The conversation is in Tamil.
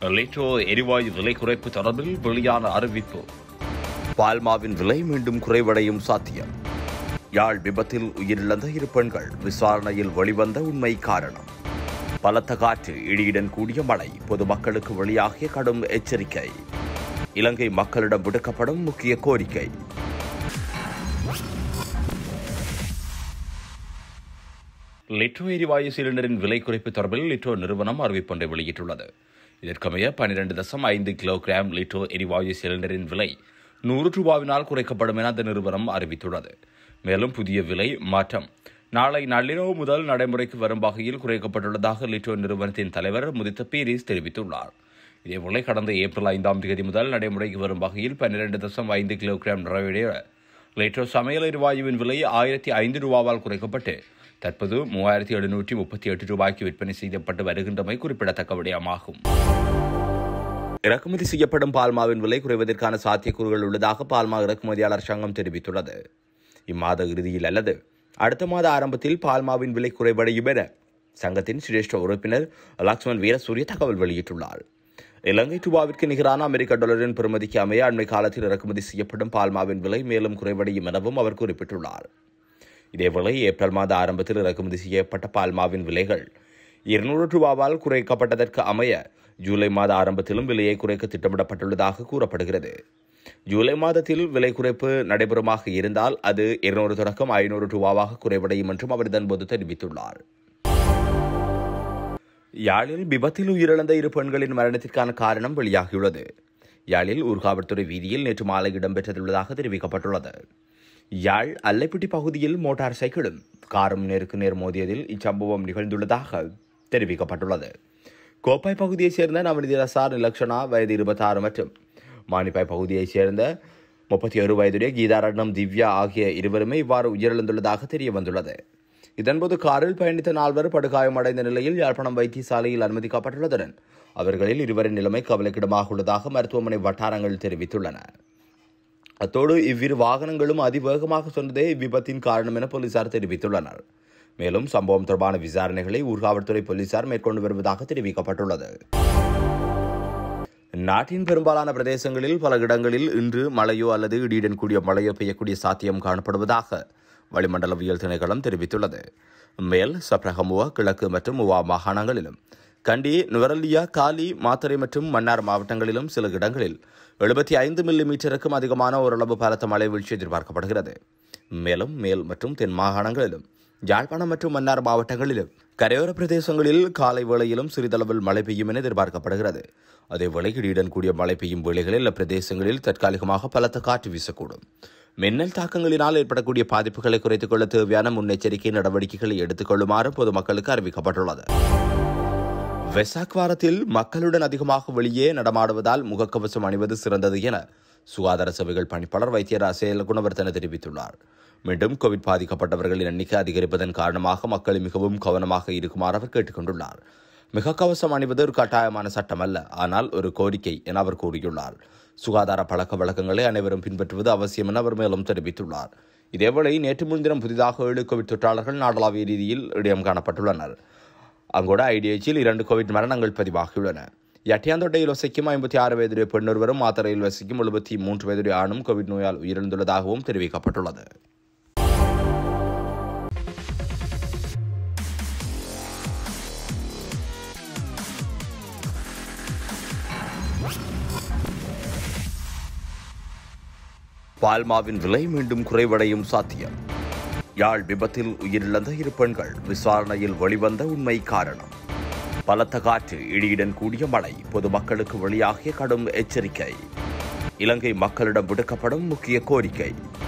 லிட்டோ எரிவாயு விலை குறைப்பு தொடர்பில் வெளியான அறிவிப்பு பால்மாவின் விலை மீண்டும் குறைவடையும் சாத்தியம் யாழ் விபத்தில் உயிரிழந்த இரு பெண்கள் விசாரணையில் வெளிவந்த உண்மை காரணம் பலத்த காற்று இடியுடன் கூடிய மழை பொதுமக்களுக்கு வெளியாகிய கடும் எச்சரிக்கை இலங்கை மக்களிடம் விடுக்கப்படும் முக்கிய கோரிக்கை லிட்டோ எரிவாயு சிலிண்டரின் விலை குறைப்பு தொடர்பில் லிட்டோ நிறுவனம் அறிவிப்பொன்றை வெளியிட்டுள்ளது இதற்கமைய பனிரெண்டு தசம் ஐந்து கிலோகிராம் லிட்டோ எரிவாயு சிலிண்டரின் விலை நூறு ரூபாவினால் குறைக்கப்படும் என அந்த நிறுவனம் அறிவித்துள்ளது மேலும் புதிய விலை மாற்றம் நாளை நள்ளிரவு முதல் நடைமுறைக்கு வரும் வகையில் குறைக்கப்பட்டுள்ளதாக லிட்டோ நிறுவனத்தின் தலைவர் முதித்த பீரிஸ் தெரிவித்துள்ளார் இதேபோல கடந்த ஏப்ரல் ஐந்தாம் தேதி முதல் நடைமுறைக்கு வரும் வகையில் பன்னிரண்டு தசம் ஐந்து கிலோகிராம் நிறைவுடைய லிட்டோ சமையல் எரிவாயுவின் விலை ஆயிரத்தி ஐந்து ரூபாவால் குறைக்கப்பட்டு தற்போது மூவாயிரத்தி எழுநூற்றி முப்பத்தி எட்டு ரூபாய்க்கு விற்பனை செய்யப்பட்டு வருகின்றமை குறிப்பிடத்தக்க விடயமாகும் இறக்குமதி செய்யப்படும் பால்மாவின் விலை குறைவதற்கான சாத்தியக்கூறுகள் உள்ளதாக பால்மா இறக்குமதியாளர் சங்கம் தெரிவித்துள்ளது இம்மாத இறுதியில் அல்லது அடுத்த மாத ஆரம்பத்தில் பால்மாவின் விலை குறைவடையும் என சங்கத்தின் சிரேஷ்ட உறுப்பினர் லக்ஷ்மண் வீரசூரிய தகவல் வெளியிட்டுள்ளார் இலங்கை ரூபாவிற்கு நிகரான அமெரிக்க டாலரின் பெறுமதிக்கு அமைய அண்மை காலத்தில் இறக்குமதி செய்யப்படும் பால்மாவின் விலை மேலும் குறைவடையும் எனவும் அவர் குறிப்பிட்டுள்ளார் இதேவேளை ஏப்ரல் மாத ஆரம்பத்தில் இறக்குமதி செய்யப்பட்ட பால்மாவின் விலைகள் இருநூறு ரூபாவால் குறைக்கப்பட்டதற்கு அமைய ஜூலை மாத ஆரம்பத்திலும் விலையை குறைக்க திட்டமிடப்பட்டுள்ளதாக கூறப்படுகிறது ஜூலை மாதத்தில் விலை குறைப்பு நடைபெறுமாக இருந்தால் அது இருநூறு தொடக்கம் ஐநூறு ரூபாவாக குறைவடையும் என்றும் அவர் இதன்போது தெரிவித்துள்ளார் யாழில் விபத்தில் உயிரிழந்த இரு பெண்களின் மரணத்திற்கான காரணம் வெளியாகியுள்ளது யாழில் ஊர்காவல்துறை வீதியில் நேற்று மாலை இடம்பெற்றுள்ளதாக தெரிவிக்கப்பட்டுள்ளது யாழ் அல்லைப்பிட்டி பகுதியில் மோட்டார் சைக்கிளும் காரும் நேருக்கு நேர் மோதியதில் இச்சம்பவம் நிகழ்ந்துள்ளதாக தெரிவிக்கப்பட்டுள்ளது கோப்பாய் பகுதியைச் சேர்ந்த நவநிதி ரசார் நிலக்ஷனா வயது இருபத்தாறு மற்றும் மானிப்பாய் பகுதியைச் சேர்ந்த முப்பத்தி ஒரு வயதுடைய கீதாரட்னம் திவ்யா ஆகிய இருவருமே இவ்வாறு உயிரிழந்துள்ளதாக தெரிய வந்துள்ளது இதன்போது காரில் பயணித்த நால்வர் படுகாயமடைந்த நிலையில் யாழ்ப்பாணம் வைத்தியசாலையில் அனுமதிக்கப்பட்டுள்ளதுடன் அவர்களில் இருவரின் நிலைமை கவலைக்கிடமாக உள்ளதாக மருத்துவமனை வட்டாரங்கள் தெரிவித்துள்ளன அத்தோடு இவ்விரு வாகனங்களும் அதிவேகமாக சென்றதே இவ்விபத்தின் காரணம் என போலீசார் தெரிவித்துள்ளனர் மேலும் சம்பவம் தொடர்பான விசாரணைகளை ஊர்காவல்துறை போலீசார் மேற்கொண்டு வருவதாக தெரிவிக்கப்பட்டுள்ளது நாட்டின் பெரும்பாலான பிரதேசங்களில் பல இடங்களில் இன்று மழையோ அல்லது இடியுடன் கூடிய மழையோ பெய்யக்கூடிய சாத்தியம் காணப்படுவதாக வளிமண்டலவியல் திணைக்களம் தெரிவித்துள்ளது மேல் சப்ரகமுவா கிழக்கு மற்றும் முவா மாகாணங்களிலும் கண்டி நுவரலியா காலி மாத்தறை மற்றும் மன்னார் மாவட்டங்களிலும் சில இடங்களில் எழுபத்தி ஐந்து மில்லி மீட்டருக்கும் அதிகமான ஓரளவு பலத்த மழை வீழ்ச்சி எதிர்பார்க்கப்படுகிறது மேலும் மேல் மற்றும் தென் மாகாணங்களிலும் யாழ்ப்பாணம் மற்றும் மன்னார் மாவட்டங்களிலும் கரையோர பிரதேசங்களில் காலை வேளையிலும் சிறிதளவில் மழை பெய்யும் என எதிர்பார்க்கப்படுகிறது அதேவேளை இடியுடன் கூடிய மழை பெய்யும் வேளைகளில் பிரதேசங்களில் தற்காலிகமாக பலத்த காற்று வீசக்கூடும் மின்னல் தாக்கங்களினால் ஏற்படக்கூடிய பாதிப்புகளை குறைத்துக் கொள்ள தேவையான முன்னெச்சரிக்கை நடவடிக்கைகளை எடுத்துக் கொள்ளுமாறு பொதுமக்களுக்கு அறிவிக்கப்பட்டுள்ளது வெசாக் வாரத்தில் மக்களுடன் அதிகமாக வெளியே நடமாடுவதால் முகக்கவசம் அணிவது சிறந்தது என சுகாதார சேவைகள் பணிப்பாளர் வைத்தியர் அசேல குணவர்த்தன தெரிவித்துள்ளார் மீண்டும் கோவிட் பாதிக்கப்பட்டவர்களின் எண்ணிக்கை அதிகரிப்பதன் காரணமாக மக்கள் மிகவும் கவனமாக இருக்குமாறு அவர் கேட்டுக்கொண்டுள்ளார் முகக்கவசம் அணிவது ஒரு கட்டாயமான சட்டம் அல்ல ஆனால் ஒரு கோரிக்கை என அவர் கூறியுள்ளார் சுகாதார பழக்க வழக்கங்களை அனைவரும் பின்பற்றுவது அவசியம் என அவர் மேலும் தெரிவித்துள்ளார் இதேவேளை நேற்று முன்தினம் புதிதாக ஏழு கோவிட் தொற்றாளர்கள் நாடளாவிய ரீதியில் இடம் காணப்பட்டுள்ளனர் அங்கோட ஐடிஎச்சில் இரண்டு கோவிட் மரணங்கள் பதிவாகியுள்ளன யட்டியாந்தொட்டையில் வசிக்கும் ஐம்பத்தி ஆறு வயதுடைய பெண்ணொருவரும் மாத்தரையில் வசிக்கும் எழுபத்தி மூன்று வயதுடைய ஆணும் கோவிட் நோயால் உயிரிழந்துள்ளதாகவும் தெரிவிக்கப்பட்டுள்ளது பால்மாவின் விலை மீண்டும் குறைவடையும் சாத்தியம் யாழ் விபத்தில் உயிரிழந்த இரு பெண்கள் விசாரணையில் வெளிவந்த உண்மை காரணம் பலத்த காற்று இடியுடன் கூடிய மழை பொதுமக்களுக்கு வெளியாகிய கடும் எச்சரிக்கை இலங்கை மக்களிடம் விடுக்கப்படும் முக்கிய கோரிக்கை